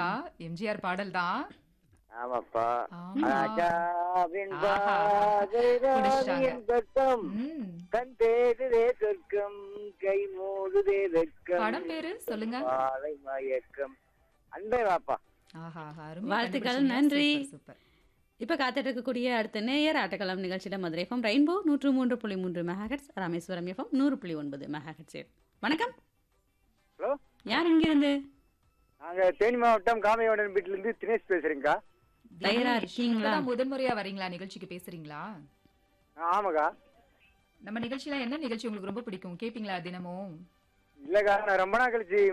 அப்படிங்களா எம்ஜிஆர் பாடல் தான் ஆமாப்பா ஆமா. ராஜாவின் ஆஹா. பாதை புடிச்சிட்டாங்க. ராணியின் பக்கம் ம். கண் தேடுதே சொர்க்கம் கை மூடுதே வெட்கம் படம் பேரு சொல்லுங்க பாலை மயக்கம் அன்பே வாப்பா ஆஹா ஆஹா, அருமையா வாழ்த்துக்கள், கண்டுபிடிச்சீங்க. நன்றி. சூப்பர், சூப்பர் இப்ப காத்துட்டு இருக்கக்கூடிய அடுத்த நேயர் ஆட்டக்களம் நிகழ்ச்சியில மதுரை எஃப்எம் ரெயின்போ நூற்று மூன்று புள்ளி மூன்று மெகாஹெட்ஸ் ராமேஸ்வரம் எஃப்எம் நூறு புள்ளி ஒன்பது மெகாஹெட்ஸ் வணக்கம் ஹலோ யார் இங்கிருந்து நாங்க தேனி மாவட்டம் காமையோடன் வீட்டுல இருந்து தினேஷ் பேசுறேங்கக்கா தயாரா தினேஷ், இருக்கீங்களா? இப்பதான் முதன்முறையா வரீங்களா நிகழ்ச்சிக்கு பேசுறீங்களா ஆ, ஆமாக்கா நம்ம நிகழ்ச்சியில என்ன நிகழ்ச்சி உங்களுக்கு ரொம்ப பிடிக்கும் கேப்பீங்களா தினமும் இல்லக்கா நான் ரொம்ப நாள் கழிச்சு